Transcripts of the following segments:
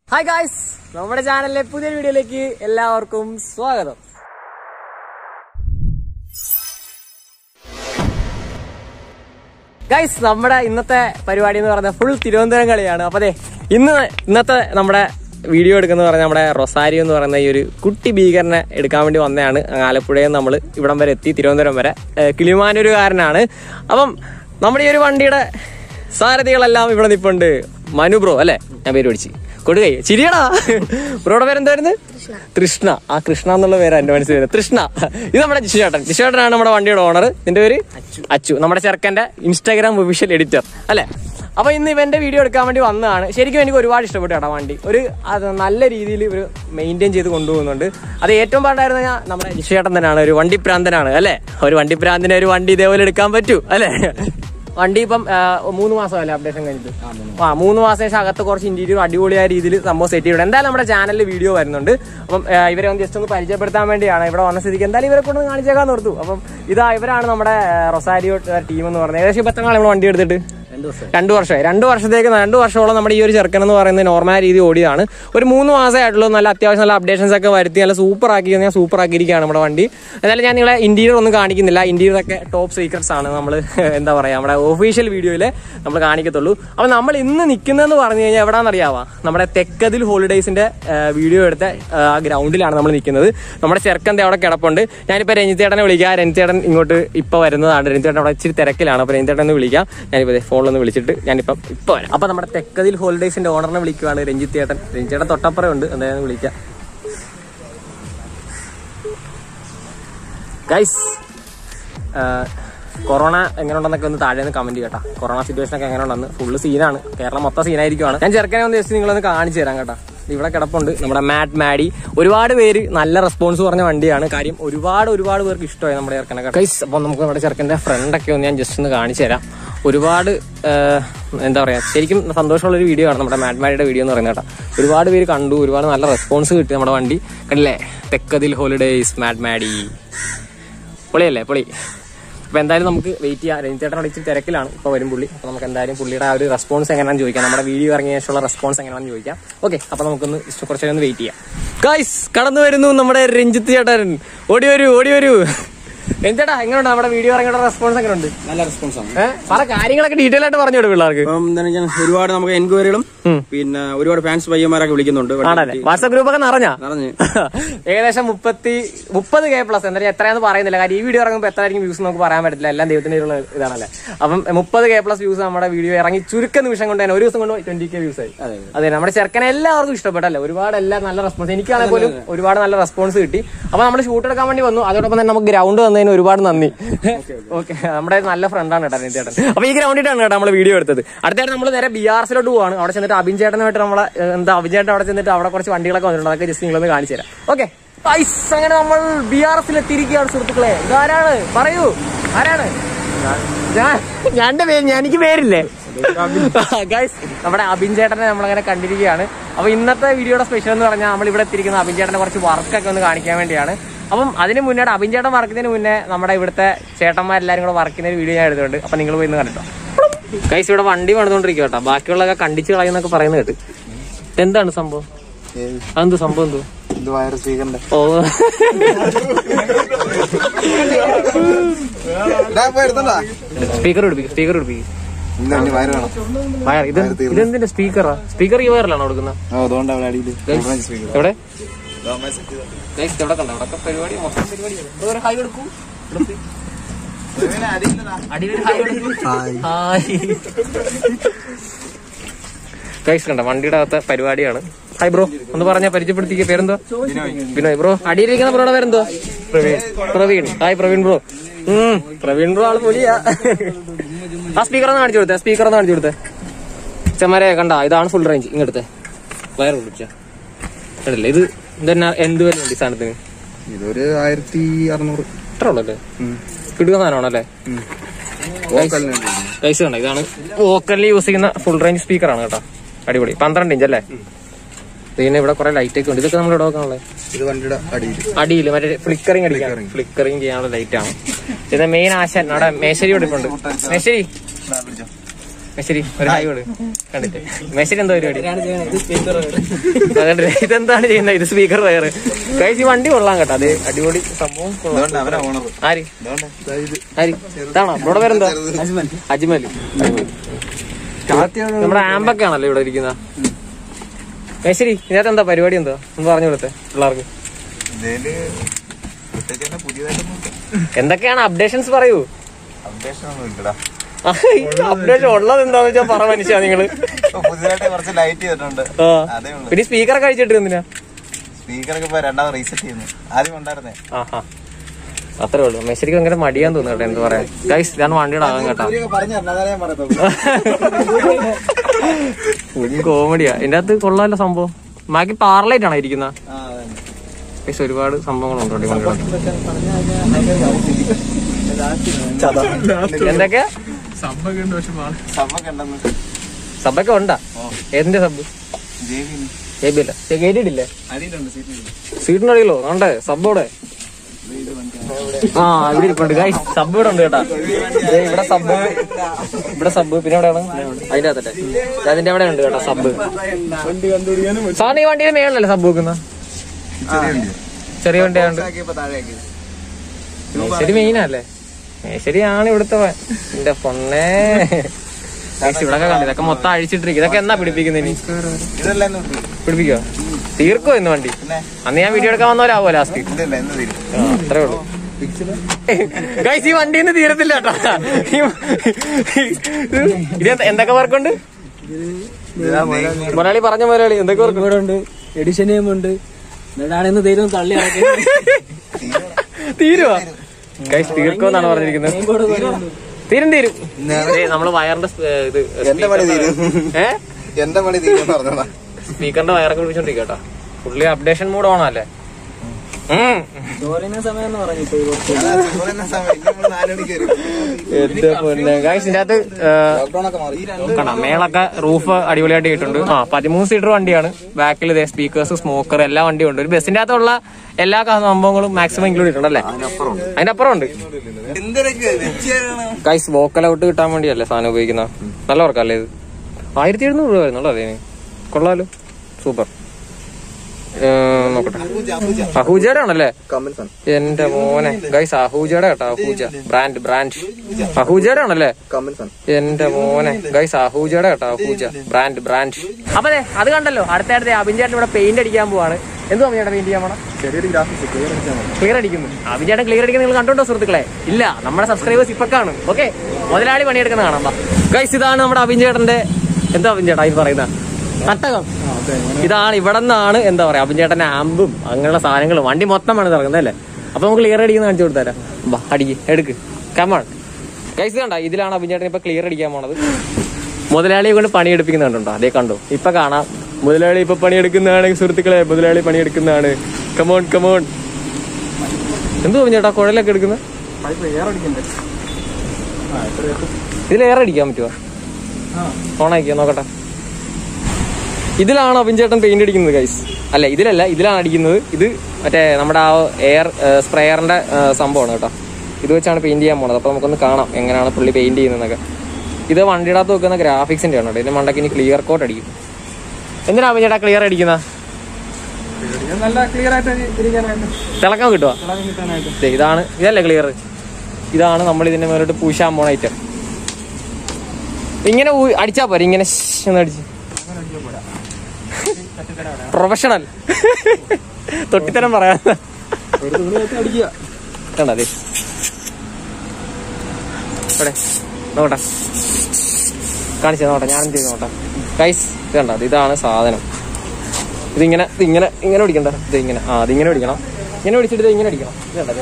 Hi guys നമ്മുടെ ചാനലിലെ പുതിയ വീഡിയോയിലേക്ക് എല്ലാവർക്കും സ്വാഗതം ഗൈസ് നമ്മുടെ ഇന്നത്തെ പരിപാടി എന്ന് പറയുന്നത് ഫുൾ തിരുവനന്തപുരം കളിയാണ് അപ്പൊ അതെ ഇന്ന് ഇന്നത്തെ നമ്മുടെ വീഡിയോ എടുക്കുന്ന പറഞ്ഞാൽ നമ്മുടെ റൊസാരിയോ എന്ന് പറയുന്ന ഈ ഒരു കുട്ടി ഭീകരനെ എടുക്കാൻ വേണ്ടി വന്നതാണ് ആലപ്പുഴയിൽ നിന്ന് നമ്മൾ ഇവിടം വരെ എത്തി തിരുവനന്തപുരം വരെ ഏഹ് കിളിമാനൂരുകാരനാണ് അപ്പം നമ്മുടെ ഈ ഒരു വണ്ടിയുടെ സാരഥികളെല്ലാം ഇവിടെ നിപ്പുണ്ട് മനു ബ്രോ അല്ലേ ഞാൻ പേര് പിടിച്ച് കൊടുകൈ ചിരിയടാ ബ്രോയുടെ പേരെന്തായിരുന്നു കൃഷ്ണ ആ കൃഷ്ണ എന്നുള്ള പേരാ എന്റെ മനസ്സിൽ വരുന്നത് കൃഷ്ണ ഇത് നമ്മുടെ ജിഷേട്ടൻ ജിഷേട്ടനാണ് നമ്മുടെ വണ്ടിയുടെ ഓണർ ഇതിന്റെ പേര് അച്ചു നമ്മുടെ ചെറുക്കന്റെ ഇൻസ്റ്റാഗ്രാം ഒഫീഷ്യൽ എഡിറ്റർ അല്ലെ അപ്പൊ ഇന്ന് ഇവന്റെ വീഡിയോ എടുക്കാൻ വേണ്ടി വന്നതാണ് ശരിക്കും എനിക്ക് ഒരുപാട് ഇഷ്ടപ്പെട്ടു കേട്ടോ വണ്ടി ഒരു അത് നല്ല രീതിയിൽ ഒരു മെയിൻറ്റെയിൻ ചെയ്ത് കൊണ്ടുപോകുന്നുണ്ട് അത് ഏറ്റവും പാടായിരുന്നു ഞാൻ നമ്മുടെ ജിഷേട്ടൻ തന്നെയാണ് ഒരു വണ്ടിപ്രാന്തനാണ് അല്ലെ ഒരു വണ്ടിപ്രാന്തിനെ ഒരു വണ്ടി ഇതേപോലെ എടുക്കാൻ പറ്റൂ അല്ലെ വണ്ടി ഇപ്പം ആ, മൂന്ന് മാസമല്ലേ അപ്ഡേഷൻ കഴിഞ്ഞിട്ട് ആ മൂന്ന് മാസം ശേഷം അകത്ത് കുറച്ച് ഇന്റീരിയർ അടിപൊളിയായ രീതിയിൽ സംഭവം സെറ്റ് ചെയ്യണം എന്തായാലും നമ്മുടെ ചാനലിൽ വീഡിയോ വരുന്നുണ്ട് അപ്പം ആ, ഇവരെ ഒന്ന് ജസ്റ്റ് ഒന്ന് പരിചയപ്പെടുത്താൻ വേണ്ടിയാണ് ഇവിടെ വന്ന സ്ഥിതിക്ക് എന്തായാലും ഇവരെ കൊണ്ട് കാണിച്ചേക്കാൻ നിർത്തും അപ്പം ഇതാ ഇവരാണ് നമ്മുടെ ആ, റൊസാരിയോ ടീം എന്ന് പറയുന്നത് ഏകദേശം ഇപ്പം എത്ര നാളെ നമ്മൾ വണ്ടി എടുത്തിട്ട് രണ്ടു വർഷമായി രണ്ടു വർഷത്തേക്ക് രണ്ടു വർഷത്തോളം നമ്മുടെ ഈ ഒരു ചെറുക്കൻ എന്ന് പറയുന്നത് നോർമൽ രീതി ഓടിയതാണ് ഒരു മൂന്ന് മാസമേ ആയിട്ടുള്ളൂ നല്ല അത്യാവശ്യം നല്ല അപ്ഡേഷൻസ് ഒക്കെ വരുത്തി നല്ല സൂപ്പർ ആക്കി ഞാൻ സൂപ്പർ ആക്കിയിരിക്കുകയാണ് നമ്മുടെ വണ്ടി എന്നാലും ഞാൻ നിങ്ങളെ ഇന്റീരിയർ ഒന്നും കാണിക്കുന്നില്ല ഇന്റീരിയർ ഒക്കെ ടോപ്പ് സീക്രട്സ് ആണ് നമ്മൾ എന്താ പറയാ നമ്മുടെ ഒഫീഷ്യൽ വീഡിയോയിൽ നമ്മൾ കാണിക്കത്തുള്ളൂ അപ്പൊ നമ്മൾ ഇന്ന് നിൽക്കുന്നതെന്ന് പറഞ്ഞു കഴിഞ്ഞാൽ എവിടാന്ന് അറിയാവാ നമ്മുടെ തെക്കതിൽ ഹോളിഡേയ്സിന്റെ വീഡിയോ എടുത്ത ആ ഗ്രൗണ്ടിലാണ് നമ്മൾ നിൽക്കുന്നത് നമ്മുടെ ചെറുക്കൻ്റെ അവിടെ കിടപ്പുണ്ട് ഞാനിപ്പോൾ രഞ്ജിത്തേട്ടനെ വിളിക്കാം രഞ്ജിത്തേട്ടൻ ഇങ്ങോട്ട് ഇപ്പൊ വരുന്നതാണ് രഞ്ജിത്തേട്ടൻ അവിടെ ഇച്ചിരി തിരക്കിലാണ് അപ്പോൾ രഞ്ജിത്തേട്ടൻ ഒന്ന് വിളിക്കാം ഞാനിപ്പോൾ ഫോണിലൊന്ന് വിളിച്ചിട്ട് ഞാനിപ്പം ഇപ്പൊ വരാം അപ്പൊ നമ്മുടെ തെക്കതിൽ ഹോളിഡേയ്സിന്റെ ഓണറിനെ വിളിക്കുവാണ് രഞ്ജിത്തേട്ടൻ രഞ്ജിത്തേട്ടൻ തൊട്ടപ്പുറം ഉണ്ട് എന്തായാലും വിളിക്കാം ഗൈസ് കൊറോണ എങ്ങനെ ഉണ്ടെന്നൊക്കെ ഒന്ന് താഴെ നിന്ന് കമന്റ് കേട്ടാ കൊറോണ സിറ്റുവേഷൻ ഒക്കെ എങ്ങനെ ഉണ്ടെന്ന് ഫുള്ള് സീനാണ് കേരളം മൊത്തം സീനായിരിക്കുവാണ് ഞാൻ ചെറുക്കനെ ഒന്ന് ജസ്റ്റ് നിങ്ങളൊന്ന് കാണിച്ചു തരാം കേട്ടാ ഇവിടെ കിടപ്പുണ്ട് നമ്മുടെ മാറ്റ് മാഡി ഒരുപാട് പേര് നല്ല റെസ്പോൺസ് പറഞ്ഞ വണ്ടിയാണ് കാര്യം ഒരുപാട് ഒരുപാട് പേർക്ക് ഇഷ്ടമായി നമ്മുടെ ചെറുക്കനൊക്കെ ഗൈസ് അപ്പോൾ നമുക്ക് നമ്മുടെ ചെറുക്കൻ്റെ ഫ്രണ്ടൊക്കെ ഒന്ന് ഞാൻ ജസ്റ്റ് ഒന്ന് കാണിച്ചു തരാം ഒരുപാട് ഏഹ്, എന്താ പറയാ ശരിക്കും സന്തോഷമുള്ള ഒരു വീഡിയോ ആണ് നമ്മുടെ മാറ്റ് മാഡിയുടെ വീഡിയോ എന്ന് പറയുന്നത് കേട്ടോ ഒരുപാട് പേര് കണ്ടു ഒരുപാട് നല്ല റെസ്പോൺസ് കിട്ടി നമ്മുടെ വണ്ടി കണ്ടില്ലേ തെക്കതിൽ ഹോളിഡേയ്സ് മാറ്റ് മാഡി പൊളിയല്ലേ പൊളി അപ്പൊ എന്തായാലും നമുക്ക് വെയിറ്റ് ചെയ്യാം രഞ്ജിത്തേട്ടനോട് ഇച്ചിരി തിരക്കിലാണ് ഇപ്പൊ വരും പുള്ളി അപ്പൊ നമുക്ക് എന്തായാലും പുള്ളിയുടെ ആ ഒരു റെസ്പോൺസ് എങ്ങനെയാണെന്ന് ചോദിക്കാം നമ്മുടെ വീഡിയോ ഇറങ്ങിയ ശേഷമുള്ള റെസ്പോൺസ് എങ്ങനെയാണെന്ന് ചോദിക്കാം ഓക്കെ അപ്പൊ നമുക്കൊന്ന് ഇഷ്ടം കുറച്ച് നേരം ഒന്ന് വെയിറ്റ് ചെയ്യാം ഗൈസ് കടന്നു വരുന്നു നമ്മുടെ രഞ്ജിത്ത് ചേട്ടൻ ഓടി വരൂ ഓടി വരൂ രഞ്ജിത്തേട്ടാ എങ്ങനെയുണ്ട് നമ്മുടെ വീഡിയോ ഇറങ്ങിയുള്ള റെസ്പോൺസ് എങ്ങനെയുണ്ട് നല്ല റെസ്പോൺസ് ആണ് ഏഹ് പല കാര്യങ്ങളൊക്കെ ഡീറ്റെയിൽ ആയിട്ട് പറഞ്ഞു കൊടുക്കും പിള്ളേർക്ക് അപ്പം എന്താണ് വെച്ചാൽ ഒരുപാട് നമുക്ക് എൻക്വയറികളും പിന്നെ ഒരുപാട് ഫാൻസ് പയ്യന്മാരൊക്കെ വിളിക്കുന്നുണ്ട് ആണല്ലേ വാട്സാപ്പ് ഗ്രൂപ്പ് ഒക്കെ നിറഞ്ഞാ നിറഞ്ഞ് ഏകദേശം മുപ്പത്തി മുപ്പത് കെ പ്ലസ് എന്താ പറയുക എത്രയാന്ന് പറയുന്നില്ല കാര്യം ഈ വീഡിയോ ഇറങ്ങുമ്പോൾ എത്രയായിരിക്കും വ്യൂസ് നമുക്ക് പറയാൻ പറ്റില്ല എല്ലാം ദൈവത്തിന്റെ ഉള്ള ഇതാണല്ലേ അപ്പം മുപ്പത് കെ പ്ലസ് വ്യൂസ് നമ്മുടെ വീഡിയോ ഇറങ്ങി ചുരുക്ക നിമിഷം കൊണ്ട് തന്നെ ഒരു ദിവസം കൊണ്ട് ട്വന്റി കെ വ്യൂസ് ആയി അതെ. അതെ നമ്മുടെ ചെറുക്കനെ എല്ലാവർക്കും ഇഷ്ടപ്പെട്ടല്ലേ ഒരുപാട് എല്ലാം നല്ല റെസ്പോൺസ് എനിക്കാണെങ്കിൽ പോലും ഒരുപാട് നല്ല റെസ്പോൺസ് കിട്ടി അപ്പൊ നമ്മൾ ഷൂട്ട് എടുക്കാൻ വേണ്ടി വന്നു അതോടൊപ്പം തന്നെ നമുക്ക് ഗ്രൗണ്ട് വന്നതിന് ഒരുപാട് നന്ദി ഓക്കെ നമ്മുടെ നല്ല ഫ്രണ്ടാണ് കേട്ടോ അനിൽ ചേട്ടൻ അപ്പൊ ഈ ഗ്രൗണ്ടിട്ടാണ് കേട്ടോ നമ്മൾ വീഡിയോ എടുത്തത് അടുത്തായിട്ട് നമ്മൾ നേരെ ബി ആർ സിലോട്ട് പോവാണ് അവിടെ ചെന്നിട്ട് അഭിൻ ചേട്ടനുമായിട്ട് നമ്മളെ ഏഹ്, എന്താ അഭിൻ ചേട്ടൻ അവിടെ ചെന്നിട്ട് അവിടെ കുറച്ച് വണ്ടികളൊക്കെ വന്നിട്ടുണ്ട് അതൊക്കെ ജസ്റ്റ് നിങ്ങളൊന്ന് കാണിച്ചു തരാം ഓക്കെ അങ്ങനെ നമ്മൾ ബി ആർ എസിൽ എത്തിയിരിക്കുകയാണ് സുഹൃത്തുക്കളെ ഇതാരാണ് പറയൂ ആരാണ് ഞാൻ ഞാൻ എന്റെ പേര് ഞാൻ എനിക്ക് പേരില്ലേ ഗൈസ് നമ്മുടെ അഭിൻ ചേട്ടനെ നമ്മളങ്ങനെ കണ്ടിരിക്കുകയാണ് അപ്പൊ ഇന്നത്തെ വീഡിയോയുടെ സ്പെഷ്യൽ എന്ന് പറഞ്ഞാൽ നമ്മൾ ഇവിടെ എത്തിയിരിക്കുന്ന അഭിൻ ചേട്ടന്റെ കുറച്ച് വർക്കൊക്കെ ഒന്ന് കാണിക്കാൻ വേണ്ടിയാണ് അപ്പം അതിന് മുന്നേ അഭിൻ ചേട്ടൻ വർക്കുന്നതിന് മുന്നേ നമ്മുടെ ഇവിടുത്തെ ചേട്ടന്മാരെല്ലാരും കൂടെ വർക്കുന്ന ഒരു വീഡിയോ ഞാൻ എടുത്തിട്ടുണ്ട് അപ്പൊ നിങ്ങൾ പോയി ഒന്ന് കണ്ടിട്ടോ ഗൈസ് ഇവിടെ വണ്ടി പണിതുകൊണ്ടിരിക്കുക കേട്ടോ ബാക്കിയുള്ളതൊക്കെ കണ്ടിച്ച് കളയുന്നൊക്കെ പറയുന്നത് കേട്ട് എന്താണ് സംഭവം അതെന്ത് സംഭവം എന്തോ ഇത് വൈറസ് സ്പീക്കറിന്റെ ഓ സ്പീക്കർ പിടിപ്പിക്കും സ്പീക്കർ പിടിപ്പിക്കും വയറ് വേണം വയർ ഇത് ഇതെന്തിന്റെ സ്പീക്കറാ സ്പീക്കർ ഈ വയറിലാണോ കൊടുക്കുന്നത് അതുകൊണ്ട് അവിടെ അടിയിൽ എവിടെ Guys, ഇവിടെ കണ്ടോ ഇവിടെ പരിപാടി മൊത്തം പരിപാടിയാണ് ഇവിടെ ഒരു ഹായ് കൊടുക്കൂ അടിയിൽ ഹായ് കൊടുക്കൂ ഹായ് ഗൈസ് കണ്ട വണ്ടിയുടെ അകത്തെ പരിപാടിയാണ് ഹായ് ബ്രോ ഒന്ന് പറഞ്ഞ പരിചയപ്പെടുത്തിക്ക പേരെന്തോ ബിനോയ് ബ്രോ അടിയിലിരിക്കുന്ന ബ്രോയുടെ പേരെന്തോ പ്രവീൺ പ്രവീൺ ഹായ് പ്രവീൺ ബ്രോ ഉം പ്രവീൺ ബ്രോ ആള് പൊളിയാ ആ സ്പീക്കർ ഒന്ന് കാണിച്ചു കൊടുത്തേ സ്പീക്കർ ഒന്ന് കാണിച്ചു കൊടുത്തേ ചെമ്മരെ കണ്ട ഇതാണ് ഫുൾ റേഞ്ച് ഇങ്ങടുത്തെ വയർ വിളിച്ച കണ്ടില്ലേ ഇത് ഇതന്നെ എന്ത് വില ഉണ്ട് ഈ സാധനത്തിന് ഇതൊരു ആയിരത്തി അറുന്നൂറ് ഇത്ര ഉള്ളല്ലേ കിടുക സാധനമാണല്ലേ പൈസ കണ്ട ഇതാണ് വോക്കലിൽ യൂസ് ചെയ്യുന്ന ഫുൾ റേഞ്ച് സ്പീക്കർ ആണ് കേട്ടോ അടിപൊളി പന്ത്രണ്ട് ഇഞ്ച് അല്ലേ പിന്നെ ഇവിടെ കുറെ ലൈറ്റ് ഒക്കെ ഉണ്ട് ഇതൊക്കെ നമ്മൾ ഇവിടെ വെക്കാനുള്ളത് ഇത് വണ്ടിയുടെ അടിയിൽ അടിയിൽ മറ്റേ ഫ്ലിക്കറിംഗ് അടിക്കാൻ ഫ്ലിക്കറിംഗ് ചെയ്യാനുള്ള ലൈറ്റ് ആണ് ഇത് മെയിൻ ആശാൻ അവിടെ മേശരി കൊടുക്കുന്നുണ്ട് മേശരി മെസ്സിരി ഒരു ഹായ് കൊടു കണ്ടിട്ട് മെസ്സിരി എന്താ പരിപാടി അതുകൊണ്ട് ഇതെന്താണ് ചെയ്യുന്നത് ഇത് സ്പീക്കർ വയർ കഴിച്ച് വണ്ടി കൊള്ളാം കേട്ടോ അത് അടിപൊളി സംഭവം കൊള്ളാം. ആര് ആര് ഇതാണോ ഇവിടെ പേരെന്താ അജ്മൽ നമ്മുടെ ആമ്പൊക്കെ ആണല്ലോ ഇവിടെ ഇരിക്കുന്ന മേശരി ഇതിനകത്ത് എന്താ പരിപാടി എന്താ ഒന്ന് പറഞ്ഞു കൊടുത്തേ പിള്ളേർക്ക് ഇതില് പ്രത്യേകിച്ച് തന്നെ പുതിയതായിട്ടൊന്നും എന്തൊക്കെയാണ് അപ്ഡേഷൻസ് പറയൂ അപ്ഡേഷൻ ഒന്നും ഇല്ലടാ അപ്ഡേഷൻ ഉള്ളത് എന്താന്ന് വെച്ചാൽ പറ മനുഷ്യ നിങ്ങള് ഇപ്പൊ പുതിയതായിട്ട് കുറച്ച് ലൈറ്റ് ചെയ്തിട്ടുണ്ട് ആ. അതേ ഉള്ളു പിന്നെ സ്പീക്കറൊക്കെ അഴിച്ചിട്ട് എന്തിനാ സ്പീക്കറൊക്കെ ഇപ്പൊ രണ്ടാമത് റീസെറ്റ് ചെയ്യുന്നു ആദ്യം ഉണ്ടായിരുന്നേ ആഹാ അത്രേ ഉള്ളൂ മെസ്സിക്ക് ഭയങ്കര മടിയാന്ന് തോന്നുന്നു കേട്ടോ എന്ത് പറയാൻ ഗൈസ് ഇതാണ് വണ്ടിയുടെ ആകാൻ കേട്ടോ കോമഡിയാ ഇതിന്റെ അകത്ത് കൊള്ളാമല്ലോ സംഭവം ബാക്കി പാർലൈറ്റ് ആണോ ഇരിക്കുന്ന ഗൈസ് ഒരുപാട് സംഭവങ്ങളുണ്ട് കേട്ടോ ഈ വണ്ടിയുടെ എന്തൊക്കെയാ സബ്ബൊക്കെ ഉണ്ടെന്ന് സബൊക്കെ ഉണ്ടാ ഏതിന്റെ സബ് ജെബി ജെ ബി അല്ല കേട്ടിട്ടില്ലേ അടിയിലുണ്ട് സീറ്റിൽ സീറ്റിന് അടിയിലോ കണ്ടേ സബ്ബോടെ ആ ഇവിടെ ഇരിപ്പുണ്ട് ഗൈ സബ് ഇവിടെ ഉണ്ട് കേട്ടാ ദേ ഇവിടെ സബ് ഇവിടെ സബ് പിന്നെ എവിടെയാണ് അതിന്റെ അകത്തട്ടെ അതിന്റെ അവിടെ ഉണ്ട് കേട്ടോ സബ് സാറിന് ഈ വണ്ടിയുടെ മേളിലല്ലേ സബ് വെക്കുന്ന ചെറിയ വണ്ടിയാണ്ട് ശരി മെയിനല്ലേ ശരിയാണ് ഇവിടുത്തെ വ- എന്റെ പൊണ്ണേ ഗൈസ് ഇവിടൊക്കെ കണ്ടു ഇതൊക്കെ മൊത്തം അഴിച്ചിട്ടിരിക്കും ഇതൊക്കെ എന്നാ പിടിപ്പിക്കുന്നത് ഇനി ഇതെല്ലാം ഇന്ന് തീരും. പിടിപ്പിക്കോ തീർക്കോ ഇന്ന് വണ്ടി പിന്നെ അന്ന് ഞാൻ വീഡിയോ എടുക്കാൻ വന്നവരാവോ ലാസ്റ്റ് ഇതല്ല എന്ന് തീരും ആ, അത്രേ ഉള്ളൂ ഗൈസ് ഈ വണ്ടിന്ന് തീരത്തില്ല കേട്ടോ ഇത് എന്ത- എന്തൊക്കെ വർക്കുണ്ട് മലയാളി പറഞ്ഞ മലയാളി എന്തൊക്കെ വർക്ക് ഇവിടെ ഉണ്ട് എഡിഷൻ ഉണ്ട് എന്നിട്ടാണെന്ന് തരും തള്ളി ഇറക്കി തീരുവാ ഗൈസ് തീർക്കോന്നാണ് പറഞ്ഞിരിക്കുന്നത് തീരും തീരും ദേ, നമ്മള് വയറിന്റെ സ്- ഏ, ഇത് എന്റെ പണി തീരും ഏ എന്റെ പണി തീരും പറഞ്ഞതാ സ്പീക്കറിന്റെ വയറൊക്കെ പിടിച്ചോണ്ടിരിക്കും കേട്ടോ പുള്ളി അപ്ഡേഷൻ മൂഡ് ഓണല്ലേ ചോറിന സമയം എന്ന് പറഞ്ഞു ഇപ്പൊ കുറച്ച് അതാ ചോറുന്ന സമയം ഇനി നമ്മള് നാല് മണിക്ക് വരും എന്റെ പൊന്നെ ഗൈസ് ഇതിന്റെ അകത്ത് ഏ, ലോക്ക്ഡൌൺ ഒക്കെ മാറി കണ്ട മേളൊക്കെ റൂഫ് അടിപൊളിയായിട്ട് ഇട്ടിട്ടുണ്ട് ആ പതിമൂന്ന് സീറ്റർ വണ്ടിയാണ് ബാക്കിൽ ഇതേ സ്പീക്കേഴ്സ് സ്മോക്കർ എല്ലാ വണ്ടിയും ഉണ്ട് ഒരു ബസ്സിന്റെ അകത്തുള്ള എല്ലാ ക- സംഭവങ്ങളും മാക്സിമം ഇൻക്ലൂഡ് ഇട്ടുണ്ടല്ലേ അതിന്റെ അപ്പുറം ഉണ്ട് എന്തൊക്കെ വെച്ച് തരണം ഗൈസ് വോക്കൽ ഔട്ട് കിട്ടാൻ വേണ്ടിയല്ലേ സാധനം ഉപയോഗിക്കുന്ന നല്ല വർക്കല്ലേ ഇത് ആയിരത്തി എഴുന്നൂറ് രൂപ വരുന്നുള്ളൂ അതിന് കൊള്ളാലോ സൂപ്പർ നോക്കട്ടെ അഹൂജയുടെ ആണല്ലേ കമന്റ്സ് ആണ് എന്റെ മോനെ ഗൈസ് അഹൂജയുടെ കേട്ടോ അഹൂജ ബ്രാൻഡ് ബ്രാൻഡ് അഹൂജയുടെ ആണല്ലേ കമന്റ്സ് ആണ് എന്റെ മോനെ ഗൈസ് അഹൂജയുടെ കേട്ടോ അഹൂജ ബ്രാൻഡ് ബ്രാൻഡ് അപ്പൊ അതെ അത് കണ്ടല്ലോ അടുത്ത അടുത്ത അഭിൻചേട്ടൻ ഇവിടെ പെയിന്റ് അടിക്കാൻ പോവാണ് എന്തുവാ അഭിൻചേട്ടൻ പെയിന്റ് ചെയ്യാൻ പോണം ചെറിയൊരു ഗ്രാഫിക്സ് ക്ലിയർ അടിക്കുന്നു അഭിൻചേട്ടൻ ക്ലിയർ അടിക്കുന്ന നിങ്ങൾ കണ്ടോണ്ടോ സുഹൃത്തുക്കളെ ഇല്ല നമ്മുടെ സബ്സ്ക്രൈബേഴ്സ് ഇപ്പൊ കാണും ഓക്കെ മുതലാളി പണിയെടുക്കുന്ന കാണാം ഗൈസ് ഇതാണ് നമ്മുടെ അഭിൻചേട്ടന്റെ എന്താ അഭിൻചേട്ടാ ഇത് പറയുന്ന തട്ടകം ഇതാണ് ഇവിടെ നിന്നാണ് എന്താ പറയാ അഭിൻചേട്ടന്റെ ആമ്പും അങ്ങനെയുള്ള സാധനങ്ങളും വണ്ടി മൊത്തമാണ് ഇറങ്ങുന്നത് അല്ലേ അപ്പൊ നമുക്ക് ക്ലിയർ അടിക്കുന്ന കാണിച്ചു കൊടുത്തരാം ബാ അടിക്ക് എടുക്ക് കമാൺ ഗൈസ് കണ്ട ഇതിലാണ് അഭിൻചേട്ടൻ ഇപ്പൊ ക്ലിയർ അടിക്കാൻ പോണത് മുതലാളിയെ കൊണ്ട് പണിയെടുപ്പിക്കുന്നുണ്ടോ അതേ കണ്ടു ഇപ്പൊ കാണാം മുതലാളി ഇപ്പൊ പണിയെടുക്കുന്നതാണ് സുഹൃത്തുക്കളെ മുതലാളി പണിയെടുക്കുന്നതാണ് കമോൺ കമോൺ എന്തോ ചേട്ടാ കുഴലൊക്കെ എടുക്കുന്നത് ഇതിൽ എയർ അടിക്കാൻ പറ്റുമോ ഓണാക്കിയോ നോക്കട്ടെ ഇതിലാണ് അഭിൻചേട്ടൻ പെയിന്റ് അടിക്കുന്നത് ഗൈസ് അല്ല ഇതിലല്ല ഇതിലാണ് അടിക്കുന്നത് ഇത് മറ്റേ നമ്മുടെ ആ എയർ സ്പ്രേയറിന്റെ സംഭവമാണ് കേട്ടോ ഇത് വെച്ചാണ് പെയിന്റ് ചെയ്യാൻ പോണത് അപ്പൊ നമുക്കൊന്ന് കാണാം എങ്ങനെയാണ് പുള്ളി പെയിന്റ് ചെയ്യുന്നതൊക്കെ ഇത് വണ്ടിയുടെ അകത്ത് വെക്കുന്ന ഗ്രാഫിക്സിന്റെ ആണ് കേട്ടോ ഇതിന്റെ മണ്ടക്ക് ഇനി ക്ലിയർ കോട്ട് അടിക്കും എന്തിനാ അഭിൻചേട്ടാ ക്ലിയർ അടിക്കുന്ന നല്ല ക്ലിയർ ആയിട്ട് ഇരിക്കാനായിട്ട് തിളക്കം കിട്ടുക കിട്ടാനായിട്ട് ദേ, ഇതാണ് ഇതല്ലേ ക്ലിയർ ഇതാണ് നമ്മൾ ഇതിന്റെ മേലോട്ട് പൂശാൻ പോണ ഐറ്റം ഇങ്ങനെ ഊ- അടിച്ചാ പോരെ ഇങ്ങനെ ശ്ശ് എന്ന് അടിച്ച് പ്രൊഫഷണൽ തൊട്ടിത്തരം പറയാ ഒരു തുണി വെച്ച് അടിക്കുക കണ്ട അതെ ഇവിടെ നോക്കട്ടെ കാണിച്ചു നോട്ടെ ഞാൻ എന്ത് ചെയ്ത് നോട്ടെ കൈസ് ഇത് കണ്ട ഇതാണ് സാധനം ഇതിങ്ങനെ ഇതിങ്ങനെ ഇങ്ങനെ പിടിക്കണ്ട ഇത് ഇങ്ങനെ ആ ഇതിങ്ങനെ പിടിക്കണം ഇങ്ങനെ പിടിച്ചിട്ട് ഇത് ഇങ്ങനെ അടിക്കണം ഇത് കണ്ട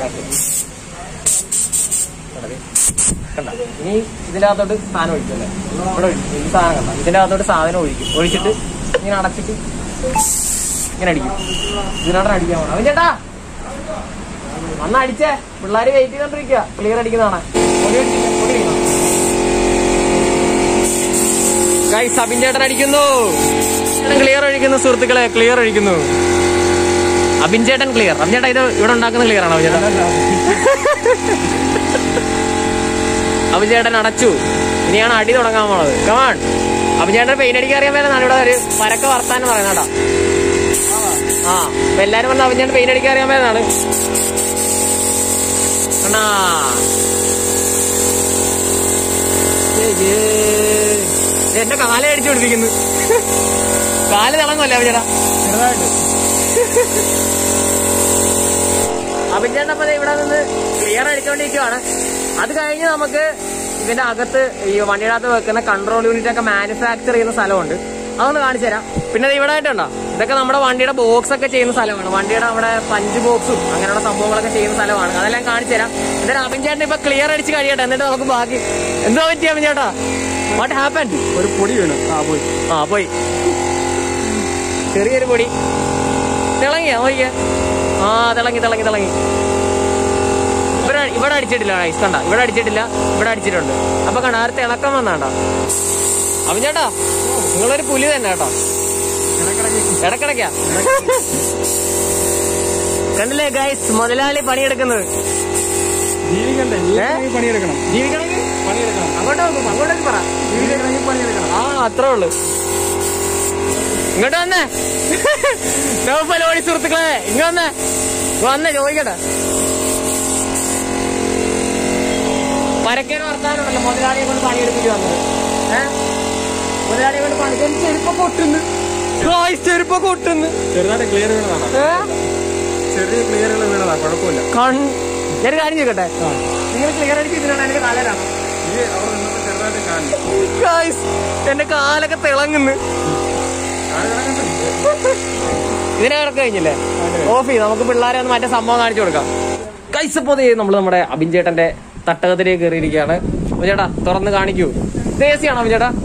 കണ്ട ഇനി ഇതിന്റെ അകത്തോട്ട് സാധനം ഒഴിക്കല്ലേ ഇവിടെ ഒഴിക്കും ഈ സാധനം കണ്ട ഇതിന്റെ അകത്തോട്ട് സാധനം ഒഴിക്കും ഒഴിച്ചിട്ട് ഇങ്ങനെ അടച്ചിട്ട് ഇങ്ങനെ അടിക്കും ഇതിനോടെ അടിക്കാൻ പോണം അവൻ ചേട്ടാ അന്ന് അടിച്ചേ പിള്ളേര് വെയിറ്റ് ചെയ്തോണ്ടിരിക്കുക ക്ലിയർ അടിക്കുന്നതാണ് ഗൈസ് അബിൻ ചേട്ടൻ അടിക്കുന്നു ക്ലിയർ അടിക്കുന്നു സുഹൃത്തുക്കളെ ക്ലിയർ അടിക്കുന്നു അബിൻ ചേട്ടൻ ക്ലിയർ അബിൻ ചേട്ടാ ഇത് ഇവിടെ ഉണ്ടാക്കുന്ന ക്ലിയർ ആണോ അബിൻ ചേട്ടാ അബിൻ ചേട്ടൻ അടച്ചു ഇനിയാണ് അടി തുടങ്ങാൻ പോണത് കമാൺ അപ്പൊ ചേട്ടൻ പെയിന്റ് അടിക്കാൻ അറിയാൻ മേലെന്നാണ് ഇവിടെ ഒരു പരക്ക വർത്താനം പറയുന്നത് കേട്ടോ ആ അപ്പൊ എല്ലാരും പറഞ്ഞ അഭിഞ്ഞാണ്ട് പെയിന്റ് അടിക്കാൻ അറിയാൻ മേലെന്നാണ് കണ്ണാ ഏയ് ഏയ്. ദേ എന്റെ കാല അടിച്ചു കൊടുത്തിരിക്കുന്നു കാല് തിളങ്ങുമല്ലേ അഭിചേട്ടാ ചെറുതായിട്ട് അഭിചേട്ടൻ അപ്പൊ ദേ ഇവിടെ നിന്ന് ക്ലിയർ അടിച്ചുകൊണ്ടിരിക്കുവാണ് അത് കഴിഞ്ഞ് നമുക്ക് ഇതിന്റെ അകത്ത് ഈ വണ്ടിയുടെ അകത്ത് വെക്കുന്ന കൺട്രോൾ യൂണിറ്റ് ഒക്കെ മാനുഫാക്ചർ ചെയ്യുന്ന സ്ഥലമുണ്ട് അതൊന്ന് കാണിച്ചു തരാം പിന്നെ ദേ ഇവിടെ ആയിട്ടുണ്ടോ ഇതൊക്കെ നമ്മുടെ വണ്ടിയുടെ ബോക്സ് ഒക്കെ ചെയ്യുന്ന സ്ഥലമാണ് വണ്ടിയുടെ നമ്മുടെ പഞ്ച് ബോക്സും അങ്ങനെയുള്ള സംഭവങ്ങളൊക്കെ ചെയ്യുന്ന സ്ഥലമാണ് അതെല്ലാം കാണിച്ചു തരാം എന്നിട്ട് അഭിചേട്ടൻ ഇപ്പൊ ക്ലിയർ അടിച്ച് കഴിയട്ടെ എന്നിട്ട് നമുക്ക് ബാക്കി എന്തോ പറ്റി അഭിചേട്ടാ വാട്ട് ഹാപ്പൻ ഒരു പൊടി വീണു ആ പോയി ആ പോയി ചെറിയൊരു പൊടി തിളങ്ങിയാ നോക്കിയ ആ തിളങ്ങി തിളങ്ങി തിളങ്ങി ഇവിടെ ഇവിടെ അടിച്ചിട്ടില്ല ഐസ് കണ്ട ഇവിടെ അടിച്ചിട്ടില്ല ഇവിടെ അടിച്ചിട്ടുണ്ട് അപ്പൊ കണ്ട ആ ഒരു തിളക്കം വന്നാണ്ട അവൻ ചേട്ടാ നിങ്ങളൊരു പുലി തന്നെ കേട്ടോ ഇടക്കിടക്കാ കണ്ടില്ലേ ഗൈസ് മുതലാളി പണിയെടുക്കുന്നത് ജീവിക്കണ്ടേ ജീവിക്കണമെങ്കിൽ പണിയെടുക്കണം ജീവിക്കണമെങ്കിൽ പണിയെടുക്കണം അങ്ങോട്ട് നോക്കും അങ്ങോട്ടേക്ക് പറ ജീവിക്കണമെങ്കിൽ പണിയെടുക്കണം ആ അത്രേ ഉള്ളു ഇങ്ങോട്ട് വന്നേ നൗഫൽ ഓടി സുഹൃത്തുക്കളെ ഇങ്ങ വന്നേ ഇങ്ങ് വന്നേ ചോദിക്കട്ടെ പരക്കേന് വർത്താനമല്ല മുതലാളിയെ കൊണ്ട് പണിയെടുപ്പിച്ച് വന്നത് ഏ മുതലാളിയെ കൊണ്ട് പണി എനിക്ക് ചെരുപ്പൊക്കെ ഒട്ടുന്നു ഗായ്സ്, ചെരുപ്പൊക്കെ ഒട്ടുന്നു ചെറുതായിട്ട് ക്ലിയർ വീണതാണ് ഏ? ചെറിയ ക്ലിയറുകൾ വീണതാ കുഴപ്പമില്ല കൺ ഞാൻ കാര്യം ചോദിക്കട്ടെ നിങ്ങൾ ക്ലിയർ അടിച്ചിട്ടാണ് എനിക്ക് തലരാണ് ഈ അവിടെ നിന്നപ്പോ ചെറുതായിട്ട് കാലില്ല ഗായ്സ് എന്റെ കാലൊക്കെ തിളങ്ങുന്നു കാല് കിടക്കണ്ടേ? ഇതിനെ കിടക്ക് കഴിഞ്ഞില്ലേ ഓഫ് ചെയ്ത് നമുക്ക് പിള്ളേരെ ഒന്ന് മറ്റേ സംഭവം കാണിച്ചു കൊടുക്കാം കൈസപ്പോ നമ്മൾ നമ്മുടെ അബിൻ ചേട്ടന്റെ തട്ടകത്തിലേക്ക് കയറിയിരിക്കുകയാണ് അബിൻ ചേട്ടാ തുറന്ന് കാണിക്കൂ ഇത് എ സി ആണോ അബിൻ ചേട്ടാ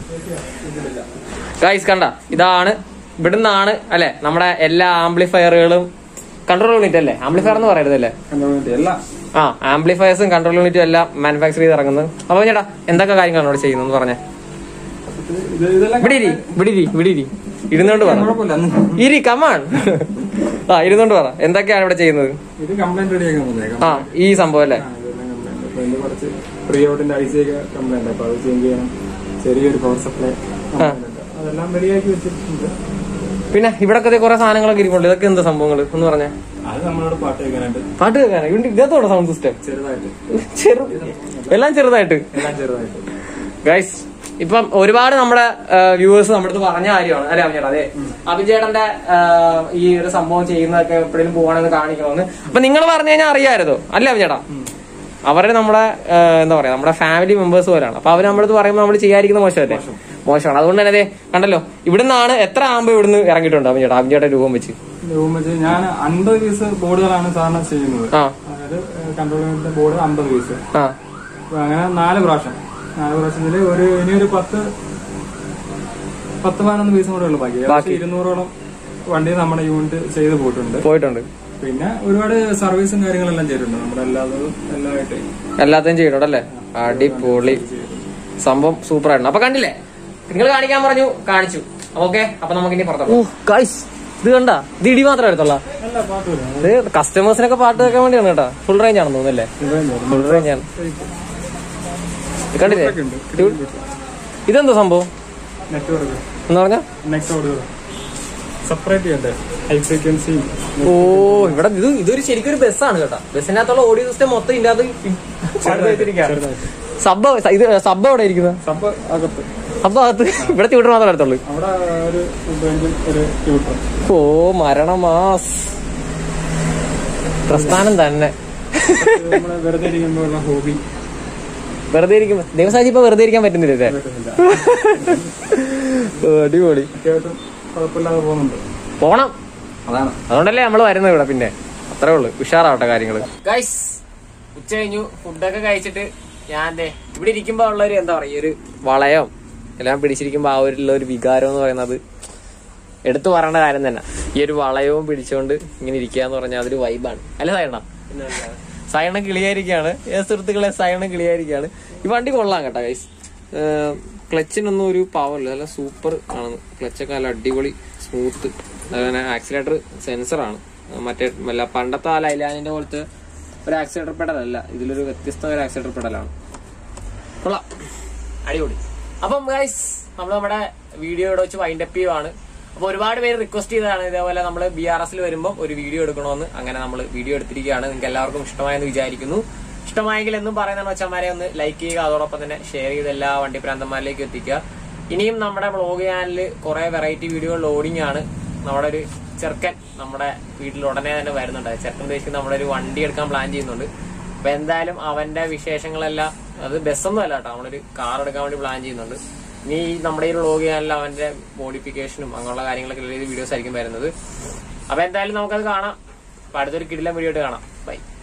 ഗൈസ് കണ്ട ഇതാണ് ഇവിടുന്നാണ് അല്ലെ നമ്മുടെ എല്ലാ ആംപ്ലിഫയറുകളും കൺട്രോൾ യൂണിറ്റ് അല്ലേ ആംപ്ലിഫയർ എന്ന് പറയരുതല്ലേ എന്താ വേണ്ടി? എല്ലാം ആ ആംപ്ലിഫയേഴ്സും കൺട്രോൾ യൂണിറ്റും എല്ലാം മാനുഫാക്ചർ ചെയ്ത് ഇറങ്ങുന്നത് അപ്പൊ ചേട്ടാ എന്തൊക്കെ കാര്യങ്ങളാണ് ഇവിടെ ചെയ്യുന്നത് പറഞ്ഞേ ഇത് ഇതെല്ലാം ഇവിടെ ഇരി ഇവിടെ ഇരി ഇവിടെ ഇരി ഇരുന്നോണ്ട് പറ കുഴപ്പമില്ല ഇരി കമാൺ ആ ഇരുന്നോണ്ട് പറ എന്തൊക്കെയാണ് ഇവിടെ ചെയ്യുന്നത് ഇത് കംപ്ലൈന്റ് റെഡി ആക്കാൻ വന്നേക്കാം ആ ഈ സംഭവം അല്ലേ ആ, ഇതെല്ലാം കംപ്ലൈന്റ് അപ്പൊ ഇതിന്റെ കുറച്ച് പ്രീ ഔട്ടിന്റെ ഐ സി ഒക്കെ കംപ്ലൈന്റ് അപ്പൊ അത് ചേഞ്ച് ചെയ്യണം ചെറിയൊരു പവർ സപ്ലൈ അതെല്ലാം റെഡിയാക്കി വെച്ചിട്ടുണ്ട് പിന്നെ ഇവിടെ ഒക്കെ കുറെ സാധനങ്ങളൊക്കെ ഇരിപ്പുണ്ട് ഇതൊക്കെ എന്താ സംഭവങ്ങൾ എന്ന് പറഞ്ഞേ അത് നമ്മളോട് പാട്ട് കേൾക്കാനായിട്ട് പാട്ട് കേൾക്കാനോ ഇവിടെ ഇതത്തോടെ സൗണ്ട് സിസ്റ്റം ചെറുതായിട്ട് ചെറു എല്ലാം ചെറുതായിട്ട് എല്ലാം ചെറുതായിട്ട് ഗൈസ് ഇപ്പം ഒരുപാട് നമ്മുടെ വ്യൂവേഴ്സ് നമ്മുടെ അടുത്ത് പറഞ്ഞ കാര്യമാണ് അല്ലെ അഭിചേട്ടാ അതെ അഭിചേട്ടന്റെ ആ, ഈ ഒരു സംഭവം ചെയ്യുന്നതൊക്കെ എപ്പോഴും പോകണമെന്ന് കാണിക്കണമെന്ന് അപ്പൊ നിങ്ങൾ പറഞ്ഞു കഴിഞ്ഞാൽ അറിയാമായിരുന്നോ അല്ലേ അഭിചേട്ടാ അവരുടെ നമ്മുടെ ആ, എന്താ പറയാ നമ്മുടെ ഫാമിലി മെമ്പേഴ്സ് പോലാണ് അപ്പൊ അവർ നമ്മുടെ അടുത്ത് പറയുമ്പോൾ നമ്മൾ ചെയ്യാതിരിക്കുന്ന മോശമല്ലേ മോശമാണ് അതുകൊണ്ട് തന്നെ അതെ കണ്ടല്ലോ ഇവിടുന്നാണ് എത്ര ആകുമ്പോ ഇവിടുന്ന് ഇറങ്ങിയിട്ടുണ്ട് അഭിചേട്ടാ അഭിചേട്ടൻ രൂപം വെച്ച് രൂപം വെച്ച് ഞാൻ അൻപത് പീസ് ബോർഡുകളാണ് സാധാരണ ചെയ്യുന്നത് ആ അതായത് കൺട്രോൾ യൂണിറ്റിന്റെ ബോർഡ് അമ്പത് പീസ് ആ അപ്പൊ അങ്ങനെ നാല് പ്രാവശ്യം നാല് പ്രാവശ്യത്തില് ഒരു ഇനിയൊരു പത്ത് പത്ത് പതിനൊന്ന് പീസും കൂടെ ഉള്ളു ബാക്കി ഏകദേശം ഇരുന്നൂറോളം വണ്ടി നമ്മുടെ യൂണിറ്റ് ചെയ്ത് പോയിട്ടുണ്ട് പോയിട്ടുണ്ട് പിന്നെ ഒരുപാട് സർവീസും കാര്യങ്ങളെല്ലാം ചെയ്തിട്ടുണ്ട് നമ്മുടെ എല്ലാതും എല്ലാമായിട്ട് എല്ലാத்தைയും ചെയ്യണം അല്ലേ അടിപൊളി സംഭവം സൂപ്പർ ആയിരുന്നു അപ്പൊ കണ്ടില്ലേ നിങ്ങൾ കാണിക്കാൻ പറഞ്ഞു കാണിച്ചു ഓക്കെ അപ്പൊ നമുക്ക് ഇനി പുറത്തു ഇത് കണ്ട ഇത് ഇടി മാത്രമേ എടുത്തുള്ള നല്ല പാട്ടുമില്ല ഇത് കസ്റ്റമേഴ്സിനൊക്കെ പാട്ട് കേൾക്കാൻ വേണ്ടിയാണ് കേട്ടോ ഫുൾ റേഞ്ച് ആണെന്ന് തോന്നുന്നല്ലേ ഫുൾ റേഞ്ച് ആണ് ഇത് കണ്ടില്ലേ ഇതെന്താ സംഭവം നെറ്റ്വർക്ക് എന്ന് പറഞ്ഞ നെക്സ്റ്റ് ഓർഡർ സെപ്പറേറ്റ് ചെയ്യണ്ടേ ഹൈ ഫ്രീക്വൻസി ഓ ഇവിടെ ഇത് ഇതൊരു ശരിക്കും ഒരു ബസ്സാണ് കേട്ടോ ബസ്സിനകത്തുള്ള ഓഡിയോ സിസ്റ്റം മൊത്തം ഇതിന്റെ അത് സബ് ഇത് സബ് എവിടെ ഇരിക്കുന്നത് സബ് അകത്ത് അപ്പൊ അകത്ത് ഇവിടെ ട്യൂട്ടർ മാത്രമേ എടുത്തുള്ളൂ അവിടെ ഒരു ബെഞ്ചും ഒരു ട്യൂട്ടർ ഓ മരണമാസ് പ്രസ്ഥാനം തന്നെ നമ്മള് വെറുതെ ഇരിക്കുമ്പോഴുള്ള ഹോബി വെറുതെ ഇരിക്കും ദേവസാജി ഇപ്പൊ വെറുതെ ഇരിക്കാൻ പറ്റുന്നില്ലേ ഓ, അടിപൊളി അത്യാവശ്യം കുഴപ്പമില്ലാതെ പോകുന്നുണ്ട് പോണം അതാണ് അതുകൊണ്ടല്ലേ നമ്മൾ വരുന്നത് ഇവിടെ പിന്നെ അത്രേ ഉള്ളു ഉഷാറാവട്ടെ കാര്യങ്ങള് ഗൈസ് ഉച്ച കഴിഞ്ഞു ഫുഡൊക്കെ കഴിച്ചിട്ട് ഞാൻ ദേ ഇവിടെ ഇരിക്കുമ്പോ ഉള്ള ഒരു എന്താ പറയാ ഒരു വളയം എല്ലാം പിടിച്ചിരിക്കുമ്പോ ആ ഒരു ഉള്ള ഒരു വികാരം എന്ന് പറയുന്നത് എടുത്തു പറയേണ്ട കാര്യം തന്നെ ഈ ഒരു വളയവും പിടിച്ചുകൊണ്ട് ഇങ്ങനെ ഇരിക്കുക എന്ന് പറഞ്ഞാൽ അതൊരു വൈബാണ് അല്ല സൈണ സൈണ കിളിയായിരിക്കാണ് ഏ സുഹൃത്തുക്കളെ സൈണ കിളിയായിരിക്കാണ് ഈ വണ്ടി കൊള്ളാം കേട്ടോ ഗൈസ് ക്ലച്ചിനൊന്നും ഒരു പവറില്ല നല്ല സൂപ്പർ ആണ് ക്ലച്ചൊക്കെ നല്ല അടിപൊളി സ്മൂത്ത് അതുപോലെ ആക്സിലേറ്റർ സെൻസറാണ് മറ്റേ അല്ല പണ്ടത്തെ ആ ലൈലാനിന്റെ പോലത്തെ ഒരു ആക്സിലേറ്റർ പെഡലല്ല ഇതിലൊരു വ്യത്യസ്ത ഒരു ആക്സിലേറ്റർ പെഡലാണ് കൊള്ളാം അടിപൊളി അപ്പം ഗൈസ് നമ്മൾ നമ്മുടെ വീഡിയോ ഇവിടെ വെച്ച് വൈൻഡ് അപ്പ് ചെയ്യുവാണ് അപ്പൊ ഒരുപാട് പേര് റിക്വസ്റ്റ് ചെയ്തതാണ് ഇതേപോലെ നമ്മൾ ബി ആർ എസിൽ വരുമ്പോൾ ഒരു വീഡിയോ എടുക്കണമെന്ന് അങ്ങനെ നമ്മൾ വീഡിയോ എടുത്തിരിക്കുകയാണ് നിങ്ങൾക്ക് എല്ലാവർക്കും ഇഷ്ടമായെന്ന് വിചാരിക്കുന്നു ഇഷ്ടമായെങ്കിൽ എന്നും പറയുന്ന മച്ചന്മാരെ ഒന്ന് ലൈക്ക് ചെയ്യുക അതോടൊപ്പം തന്നെ ഷെയർ ചെയ്ത് എല്ലാ വണ്ടി പ്രാന്തന്മാരിലേക്ക് എത്തിക്കുക ഇനിയും നമ്മുടെ വ്ളോഗ് ചാനലിൽ കുറെ വെറൈറ്റി വീഡിയോ ലോഡിംഗ് ആണ് നമ്മുടെ ഒരു ചെറുക്കൻ നമ്മുടെ വീട്ടിൽ ഉടനെ തന്നെ വരുന്നുണ്ട് ചെറുക്കൻ ഉദ്ദേശിക്കുന്ന നമ്മുടെ ഒരു വണ്ടി എടുക്കാൻ പ്ലാൻ ചെയ്യുന്നുണ്ട് അപ്പൊ എന്തായാലും അവന്റെ വിശേഷങ്ങളെല്ലാം അത് ബസ്സൊന്നും അല്ല കേട്ടോ നമ്മളൊരു കാർ എടുക്കാൻ വേണ്ടി പ്ലാൻ ചെയ്യുന്നുണ്ട് ഇനി ഈ നമ്മുടെ ഈ വ്ളോഗ് ചാനലിൽ അവന്റെ മോഡിഫിക്കേഷനും അങ്ങനെയുള്ള കാര്യങ്ങളൊക്കെ വീഡിയോസ് ആയിരിക്കും വരുന്നത് അപ്പൊ എന്തായാലും നമുക്കത് കാണാം അപ്പൊ അടുത്തൊരു കിടിലം വീഡിയോ ആയിട്ട് കാണാം ബൈ